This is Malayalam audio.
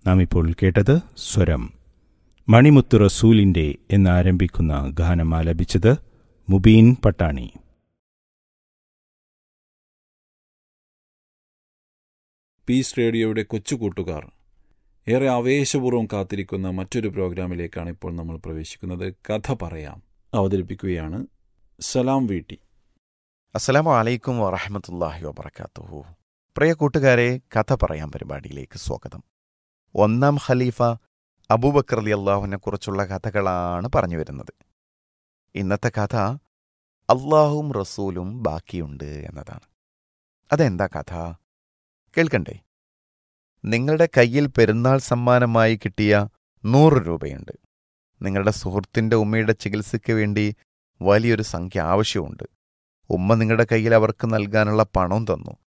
നാം ഇപ്പോൾ കേട്ടത് സ്വരം മണിമുത്ത് റസൂലിൻ്റെ എന്നാരംഭിക്കുന്ന ഗാനം ആലപിച്ചത് മുബീൻ പട്ടാണി പീസ് റേഡിയോയുടെ കൊച്ചുകൂട്ടുകാർ ഏറെ ആവേശപൂർവ്വം കാത്തിരിക്കുന്ന മറ്റൊരു പ്രോഗ്രാമിലേക്കാണ് ഇപ്പോൾ നമ്മൾ പ്രവേശിക്കുന്നത് കഥ പറയാം അവതരിപ്പിക്കുകയാണ് സലാം വീട്ടി അസ്സലാമു അലൈക്കും വറഹമത്തല്ലാഹി വബർക്കാത്തുഹു പ്രിയ കൂട്ടുകാരെ കഥ പറയാൻ പരിപാടിയിലേക്ക് സ്വാഗതം ഒന്നാം ഖലീഫ അബൂബക്കർ അലി അള്ളാഹുവിനെ കുറിച്ചുള്ള കഥകളാണ് പറഞ്ഞു വരുന്നത് ഇന്നത്തെ കഥ അള്ളാഹും റസൂലും ബാക്കിയുണ്ട് എന്നതാണ് അതെന്താ കഥ കേൾക്കണ്ടേ നിങ്ങളുടെ കയ്യിൽ പെരുന്നാൾ സമ്മാനമായി കിട്ടിയ നൂറ് രൂപയുണ്ട് നിങ്ങളുടെ സുഹൃത്തിൻ്റെ ഉമ്മയുടെ ചികിത്സയ്ക്ക് വേണ്ടി വലിയൊരു സംഖ്യ ആവശ്യമുണ്ട് ഉമ്മ നിങ്ങളുടെ കയ്യിൽ അവർക്ക് നൽകാനുള്ള പണം തന്നു